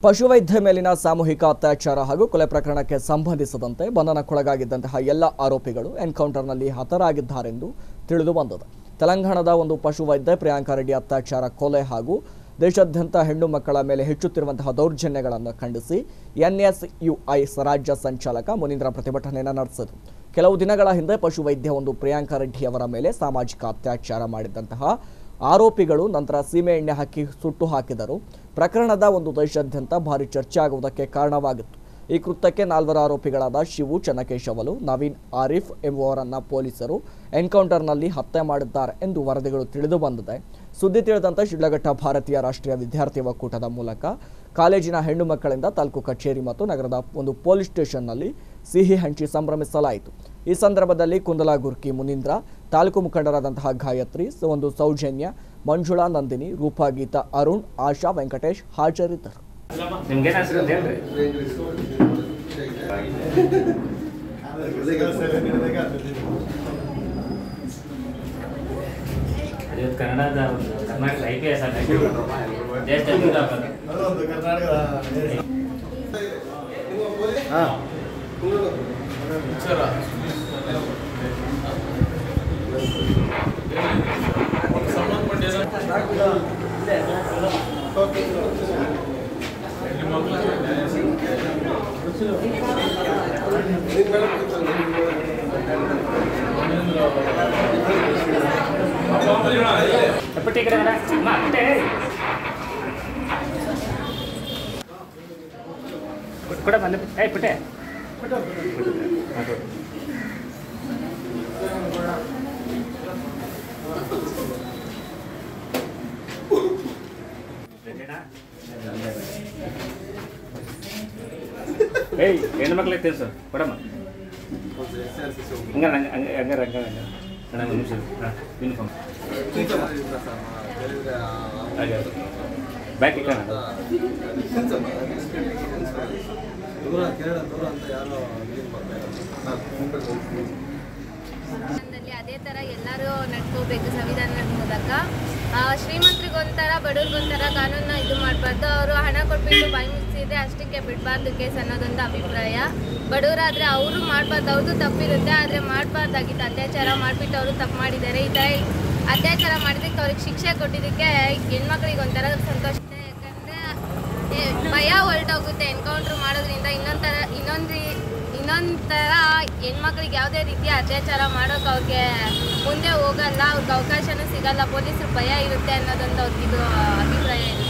ಪಶುವೈದ್ಯ ಮೇಲಿನ ಸಾಮೂಹಿಕ ಅತ್ಯಾಚಾರ ಹಾಗೂ ಕೊಲೆ ಪ್ರಕರಣಕ್ಕೆ ಸಂಬಂಧಿಸಿದಂತೆ ಬಂಧನಕ್ಕೊಳಗಾಗಿದ್ದಂತಹ ಎಲ್ಲ ಆರೋಪಿಗಳು ಎನ್ಕೌಂಟರ್ನಲ್ಲಿ ಹತರಾಗಿದ್ದಾರೆಂದು ತಿಳಿದು ಬಂದಿದೆ ತೆಲಂಗಾಣದ ಒಂದು ಪಶುವೈದ್ಯ ಪ್ರಿಯಾಂಕಾ ರೆಡ್ಡಿ ಅತ್ಯಾಚಾರ ಕೊಲೆ ಹಾಗೂ ದೇಶಾದ್ಯಂತ ಹೆಣ್ಣು ಮಕ್ಕಳ ಮೇಲೆ ಹೆಚ್ಚುತ್ತಿರುವಂತಹ ದೌರ್ಜನ್ಯಗಳನ್ನು ಖಂಡಿಸಿ ಎನ್ಎಸ್ಯುಐ ರಾಜ್ಯ ಸಂಚಾಲಕ ಮುನೀಂದ್ರ ಪ್ರತಿಭಟನೆಯನ್ನು ನಡೆಸಿದರು ಕೆಲವು ದಿನಗಳ ಹಿಂದೆ ಪಶುವೈದ್ಯ ಒಂದು ಪ್ರಿಯಾಂಕಾ ರೆಡ್ಡಿ ಅವರ ಮೇಲೆ ಸಾಮಾಜಿಕ ಅತ್ಯಾಚಾರ ಮಾಡಿದಂತಹ ಆರೋಪಿಗಳು ನಂತರ ಸೀಮೆ ಎಣ್ಣೆ ಹಾಕಿ ಸುಟ್ಟು ಹಾಕಿದರು ಪ್ರಕರಣದ ಒಂದು ದೇಶಾದ್ಯಂತ ಭಾರಿ ಚರ್ಚೆ ಆಗುವುದಕ್ಕೆ ಕಾರಣವಾಗಿತ್ತು ಈ ಕೃತ್ಯಕ್ಕೆ ನಾಲ್ವರು ಆರೋಪಿಗಳಾದ ಶಿವು ಚನ್ನಕೇಶವಲು ನವೀನ್ ಆರಿಫ್ ಎಂಬುವರನ್ನ ಪೊಲೀಸರು ಎನ್ಕೌಂಟರ್ನಲ್ಲಿ ಹತ್ಯೆ ಮಾಡಿದ್ದಾರೆ ಎಂದು ವರದಿಗಳು ತಿಳಿದು ಬಂದಿದೆ ಸುದ್ದಿ ತಿಳಿದಂತೆ ಶಿಡ್ಲಘಟ್ಟ ಭಾರತೀಯ ರಾಷ್ಟ್ರೀಯ ವಿದ್ಯಾರ್ಥಿ ಒಕ್ಕೂಟದ ಮೂಲಕ ಕಾಲೇಜಿನ ಹೆಣ್ಣು ಮಕ್ಕಳಿಂದ ತಾಲೂಕು ಕಚೇರಿ ಮತ್ತು ನಗರದ ಒಂದು ಪೊಲೀಸ್ ಸ್ಟೇಷನ್ನಲ್ಲಿ ಸಿಹಿ ಹಂಚಿ ಸಂಭ್ರಮಿಸಲಾಯಿತು ಈ ಸಂದರ್ಭದಲ್ಲಿ ಕುಂದಲಾ ಗುರ್ಕಿ ಮುನೀಂದ್ರ ತಾಲೂಕು ಮುಖಂಡರಾದಂತಹ ಗಾಯತ್ರಿ ಸ- ಒಂದು ಸೌಜನ್ಯ ಮಂಜುಳಾ ನಂದಿನಿ ರೂಪಾ ಗೀತಾ ಅರುಣ್ ಆಶಾ ವೆಂಕಟೇಶ್ ಹಾಜರಿದ್ದರು ನಿಮ್ಗೇನು ಹೆಸರು ಅಂತ ಹೇಳ್ರಿ ಇದು ಕನ್ನಡದ ಒಂದು ಕರ್ನಾಟಕ ಐ ಪಿ ಎಸ್ ದೇಶದಲ್ಲಿ ಇದು ಹಾಕೋದು. ಎಪ್ಪಟ್ಟು ಈ ಕಡೆ ಬರ. ಅಮ್ಮ, ಅಟ್ಟೆ. ಕೊಡ ಬಂದೆ ಏಯ್ ಪುಟ್ಟೆ ಏಯ್ ಹೆಣ್ಣು ಮಕ್ಳಿಗೆ ತಿಳಿಸು ಕೊಡಮ್ಮ ಹಂಗಾರ ಹಂಗ ಹಂಗ ಹಂಗಾರ ಹಂಗ ಹಂಗ ಅಣ್ಣ ಒಂದು ನಿಮಿಷ ಹಾಂ ಯೂನಿಫಾರ್ಮ್ ಹಾಗೆ ಬ್ಯಾಕ್ ಇಕ್ಕಣ ದೂರ ಕೇರಳ ದೂರ ಅಂತ ಯಾರೋ ನೀರು ಬರ್ತಾ ಸಂವಿಧಾನದಲ್ಲಿ ಅದೇ ಥರ ಎಲ್ಲರೂ ನಡ್ಕೋಬೇಕು ಸಂವಿಧಾನದ ಮೂಲಕ ಆ, ಶ್ರೀಮಂತರಿಗೊಂಥರ ಬಡವ್ರಿಗೊಂಥರ ಕಾನೂನ ಇದು ಮಾಡಬಾರ್ದು ಅವರು ಹಣ ಕೊಟ್ಬಿಟ್ಟು ಬಾಯಿ ಮುಚ್ಚಿದ್ರೆ ಅಷ್ಟಕ್ಕೆ ಬಿಡಬಾರ್ದು ಕೇಸ್ ಅನ್ನೋದೊಂದು ಅಭಿಪ್ರಾಯ ಬಡವರಾದರೆ ಅವರು ಮಾಡಬಾರ್ದು ಅವ್ರದ್ದು ತಪ್ಪಿರುತ್ತೆ ಆದರೆ ಮಾಡಬಾರ್ದಾಗಿತ್ತು ಅತ್ಯಾಚಾರ ಮಾಡಿಬಿಟ್ಟು ಅವರು ತಪ್ಪು ಮಾಡಿದ್ದಾರೆ ಈ ಥರ ಅತ್ಯಾಚಾರ ಮಾಡಿದ್ದಕ್ಕೆ ಅವ್ರಿಗೆ ಶಿಕ್ಷೆ ಕೊಟ್ಟಿದ್ದಕ್ಕೆ ಹೆಣ್ಮಕ್ಳಿಗೆ ಒಂಥರ ಸಂತೋಷ ಇದೆ ಯಾಕಂದರೆ ಭಯ ಹೊರಟೋಗುತ್ತೆ ಎನ್ಕೌಂಟ್ರ್ ಮಾಡೋದ್ರಿಂದ ಇನ್ನೊಂಥರ ಇನ್ನೊಂದು ಇನ್ನೊಂಥರ ಹೆಣ್ಮಕ್ಳಿಗೆ ಯಾವುದೇ ರೀತಿಯ ಅತ್ಯಾಚಾರ ಮಾಡೋಕೆ ಅವ್ರಿಗೆ ಮುಂದೆ ಹೋಗಲ್ಲ ಅವ್ರಿಗೆ ಅವಕಾಶನೂ ಸಿಗಲ್ಲ ಪೊಲೀಸರು ಭಯ ಇರುತ್ತೆ ಅನ್ನೋದೊಂದು ಅವ್ರಿಗಿದು ಅಭಿಪ್ರಾಯ ಇದೆ